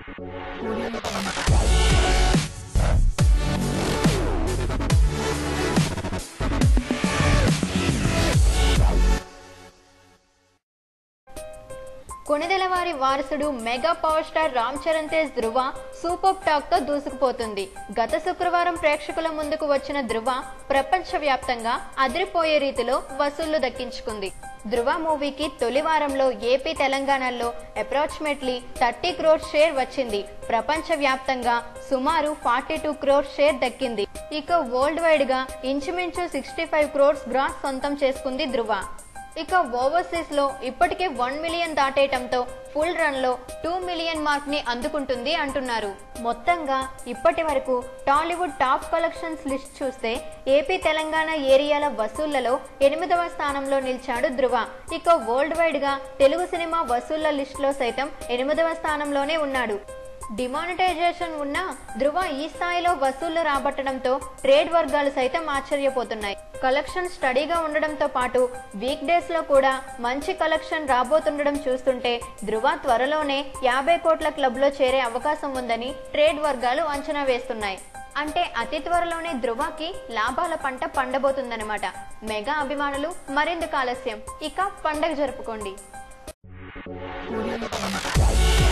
కొణిదెల వారి వారసుడు mega power star Ram Charan Tej Dhruva super talk తో దూసుకుపోతుంది గత శుక్రవారం ప్రేక్షకుల ముందుకు వచ్చిన ధృవ ప్రపంచవ్యాప్తంగా అదిరిపోయే రీతిలో వసూళ్లు దక్కించుకుంది ధృవ మూవీకి తొలి వారంలో ఏపీ తెలంగాణలో అప్రాక్సిమేట్లీ థర్టీ క్రోర్ షేర్ వచ్చింది ప్రపంచవ్యాప్తంగా సుమారు ఫార్టీ టూ క్రోర్ షేర్ దక్కింది ఇక వరల్డ్ వైడ్ గా ఇంచుమించు సిక్స్టీ ఫైవ్ క్రోర్స్ గ్రాస్ సొంతం చేసుకుంది ధృవ ఇక ఓవర్సీస్ లో ఇప్పటికే వన్ మిలియన్ దాటేయటంతో ఫుల్ రన్ లో టూ మిలియన్ మార్క్ ని అందుకుంటుంది అంటున్నారు మొత్తంగా ఇప్పటి వరకు టాలీవుడ్ టాప్ కలెక్షన్స్ లిస్ట్ చూస్తే ఏపీ తెలంగాణ ఏరియాల వసూళ్లలో ఎనిమిదవ స్థానంలో నిలిచాడు ధృవ ఇక వరల్డ్ వైడ్ గా తెలుగు సినిమా వసూళ్ల లిస్ట్ లో సైతం ఎనిమిదవ స్థానంలోనే ఉన్నాడు డిమానిటైజేషన్ ఉన్న ధృవ ఈ స్థాయిలో వసూళ్లు రాబట్టడంతో ట్రేడ్ వర్గాలు సైతం ఆశ్చర్యపోతున్నాయి కలెక్షన్ స్టడీగా ఉండడంతో పాటు వీక్ డేస్ లో కూడా మంచి కలెక్షన్ రాబోతుండడం చూస్తుంటే ధృవ త్వరలోనే యాభై కోట్ల క్లబ్ లో చేరే అవకాశం ఉందని ట్రేడ్ వర్గాలు అంచనా వేస్తున్నాయి అంటే అతి త్వరలోనే ధృవకి లాభాల పంట పండబోతుందన్నమాట మెగా అభిమానులు మరింత ఆలస్యం ఇక పండగ జరుపుకోండి Audio Jungle.